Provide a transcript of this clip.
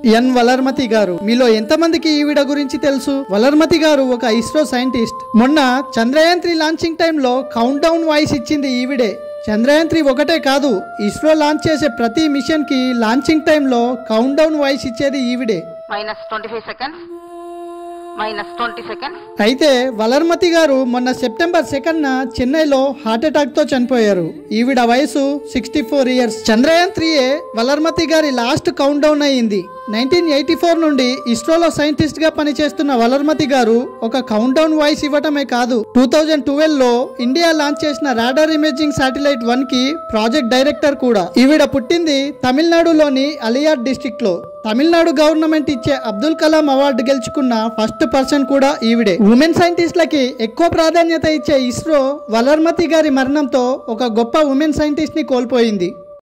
ఎన్ వలర్మతి గారు మీలో ఎంతమందికి ఈవిడ గురించి తెలుసు వలర్మతి గారు ఒక ఇస్రో సైంటిస్ట్ మొన్న చంద్రయాన్ త్రీ లాంచింగ్ టైంలో కౌంట్ డౌన్ వాయిస్ ఇచ్చింది ఈవిడే చంద్రయాన్ త్రీ ఒకటే కాదు ఇస్రో లాంచ్ చేసే ప్రతి మిషన్ కి లాంచింగ్ టైంలో కౌంట్ డౌన్ వాయిస్ ఇచ్చేది ఈవిడే minus 25 seconds, minus 20 seconds, అయితే వలర్మతి గారు మొన్న సెప్టెంబర్ సెకండ్ న చెన్నైలో హార్ట్ అటాక్ తో చనిపోయారు ఈవిడ వయసు sixty four years Chandrayaan three ఏ వలర్మతి గారి లాస్ట్ కౌంట్ డౌన్ అయింది నైన్టీన్ ఎయిటీ ఫోర్ నుండి ఇస్రోలో సైంటిస్ట్ గా పనిచేస్తున్న వలర్మతి గారు ఒక కౌంట్ డౌన్ వాయిస్ ఇవ్వటమే కాదు టూ థౌజండ్ ట్వెల్వ్ లో ఇండియా లాంచ్ చేసిన రాడార్ ఇమేజింగ్ శాటిలైట్ వన్ కి ప్రాజెక్ట్ డైరెక్టర్ కూడా ఈవిడ పుట్టింది తమిళనాడులోని అలియార్ డిస్ట్రిక్ట్ లో తమిళనాడు గవర్నమెంట్ ఇచ్చే అబ్దుల్ కలాం అవార్డు గెలుచుకున్న ఫస్ట్ పర్సన్ కూడా ఈవిడే ఉమెన్ సైంటిస్ట్లకి ఎక్కువ ప్రాధాన్యత ఇచ్చే ఇస్రో వలర్మతి గారి మరణంతో ఒక గొప్ప ఉమెన్ సైంటిస్ట్ ని కోల్పోయింది